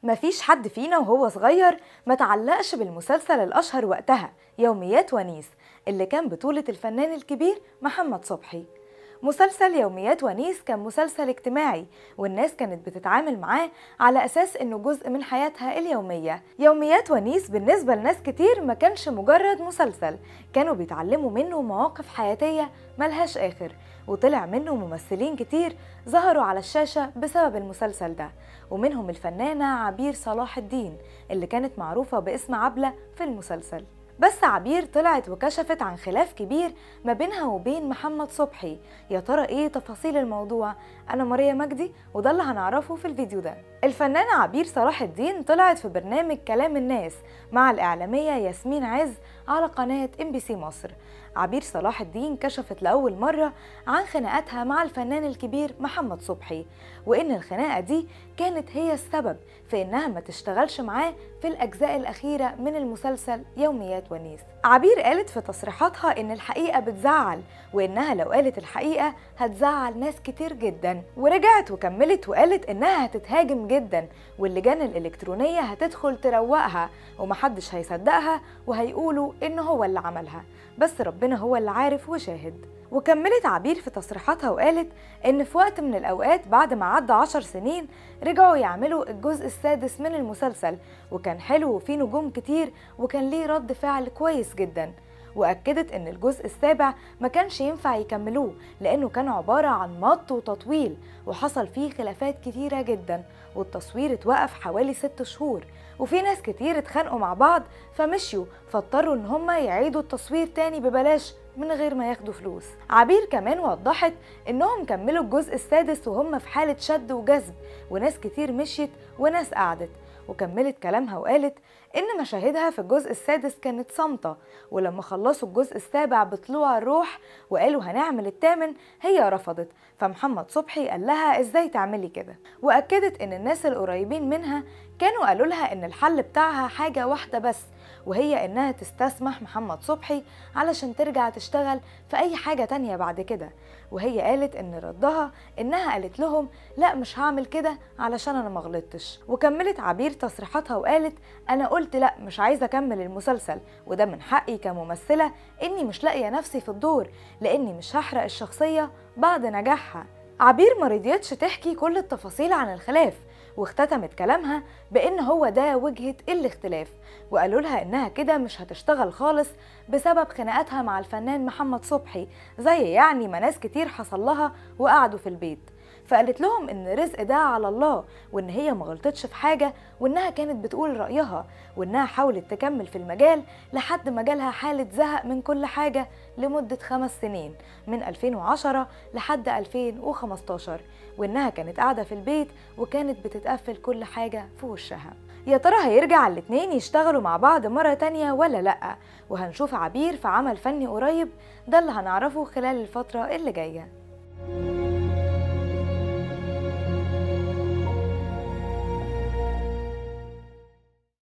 مفيش حد فينا وهو صغير ما تعلقش بالمسلسل الأشهر وقتها يوميات ونيس اللي كان بطولة الفنان الكبير محمد صبحي مسلسل يوميات ونيس كان مسلسل اجتماعي والناس كانت بتتعامل معاه على أساس إنه جزء من حياتها اليومية يوميات ونيس بالنسبة لناس كتير ما كانش مجرد مسلسل كانوا بيتعلموا منه مواقف حياتية ملهاش آخر وطلع منه ممثلين كتير ظهروا على الشاشة بسبب المسلسل ده ومنهم الفنانة عبير صلاح الدين اللي كانت معروفة باسم عبلة في المسلسل بس عبير طلعت وكشفت عن خلاف كبير ما بينها وبين محمد صبحي يا ترى ايه تفاصيل الموضوع انا ماريا مجدي وده اللي هنعرفه في الفيديو ده الفنانة عبير صلاح الدين طلعت في برنامج كلام الناس مع الإعلامية ياسمين عز على قناة ام بي سي مصر عبير صلاح الدين كشفت لأول مرة عن خناقاتها مع الفنان الكبير محمد صبحي وإن الخناقة دي كانت هي السبب في إنها ما تشتغلش معاه في الأجزاء الأخيرة من المسلسل يوميات ونيس عبير قالت في تصريحاتها إن الحقيقة بتزعل وإنها لو قالت الحقيقة هتزعل ناس كتير جدا ورجعت وكملت وقالت إنها هتتهاجم جدا واللجان الإلكترونية هتدخل تروقها ومحدش هيصدقها وهيقولوا إن هو اللي عملها بس ربنا هو اللي عارف وشاهد وكملت عبير في تصريحاتها وقالت إن في وقت من الأوقات بعد ما عدى عشر سنين رجعوا يعملوا الجزء السادس من المسلسل وكان حلو وفيه نجوم كتير وكان ليه رد فعل كويس جدا وأكدت إن الجزء السابع ما كانش ينفع يكملوه لأنه كان عبارة عن مط وتطويل وحصل فيه خلافات كتيرة جدا والتصوير اتوقف حوالي ست شهور وفي ناس كتير اتخانقوا مع بعض فمشيوا فاضطروا إن هما يعيدوا التصوير تاني ببلاش من غير ما ياخدوا فلوس عبير كمان وضحت انهم كملوا الجزء السادس وهم في حالة شد وجذب وناس كتير مشيت وناس قعدت وكملت كلامها وقالت إن مشاهدها في الجزء السادس كانت صامتة ولما خلصوا الجزء السابع بطلوع الروح وقالوا هنعمل الثامن هي رفضت فمحمد صبحي قال لها إزاي تعملي كده وأكدت إن الناس القريبين منها كانوا قالوا لها إن الحل بتاعها حاجة واحدة بس وهي إنها تستسمح محمد صبحي علشان ترجع تشتغل في أي حاجة تانية بعد كده وهي قالت إن ردها إنها قالت لهم لا مش هعمل كده علشان أنا مغلطتش وكملت عبير تصريحاتها وقالت أنا قلت لا مش عايزة أكمل المسلسل وده من حقي كممثلة إني مش لاقية نفسي في الدور لإني مش هحرق الشخصية بعد نجاحها عبير ما رضيتش تحكي كل التفاصيل عن الخلاف واختتمت كلامها بان هو ده وجهه الاختلاف وقالوا لها انها كده مش هتشتغل خالص بسبب خناقاتها مع الفنان محمد صبحي زي يعني ما ناس كتير حصل لها وقعدوا في البيت فقالت لهم ان الرزق ده على الله وان هي ما غلطتش في حاجه وانها كانت بتقول رايها وانها حاولت تكمل في المجال لحد ما جالها حاله زهق من كل حاجه لمده خمس سنين من 2010 لحد 2015 وانها كانت قاعده في البيت وكانت بتتقفل كل حاجه في وشها يا ترى هيرجع الاتنين يشتغلوا مع بعض مرة تانية ولا لأ وهنشوف عبير في عمل فني قريب ده اللي هنعرفه خلال الفترة اللي جاية